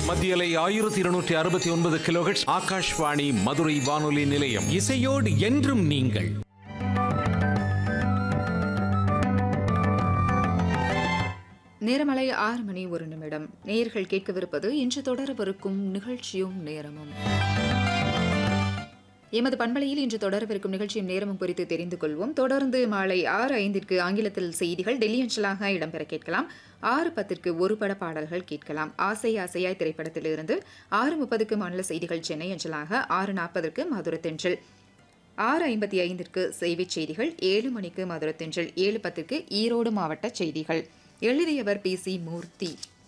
மத்தியலை ஆயிரத்தி இருநூற்றி அறுபத்தி ஒன்பது கிலோஹெட்ஸ் ஆகாஷ்வாணி மதுரை வானொலி நிலையம் இசையோடு என்றும் நீங்கள் நேரமலை ஆறு மணி ஒரு நிமிடம் நேயர்கள் கேட்கவிருப்பது இன்று தொடரவிருக்கும் நிகழ்ச்சியும் நேரமும் எமது பண்பலையில் இன்று தொடரவிருக்கும் நிகழ்ச்சியும் நேரமும் குறித்து தெரிந்து கொள்வோம் தொடர்ந்து மாலை ஆறு ஐந்திற்கு ஆங்கிலத்தில் செய்திகள் டெல்லி அஞ்சலாக இடம்பெற கேட்கலாம் ஆறு பத்திற்கு ஒரு பட பாடல்கள் கேட்கலாம் ஆசை ஆசையாய் திரைப்படத்திலிருந்து ஆறு முப்பதுக்கு மாநில செய்திகள் சென்னை அஞ்சலாக ஆறு நாற்பதற்கு மதுரத்தென்றல் ஆறு ஐம்பத்தி ஐந்திற்கு செய்திச் செய்திகள் ஏழு மணிக்கு மதுரத்தென்றல் ஏழு பத்துக்கு ஈரோடு மாவட்ட செய்திகள் எழுதியவர் பி சி மூர்த்தி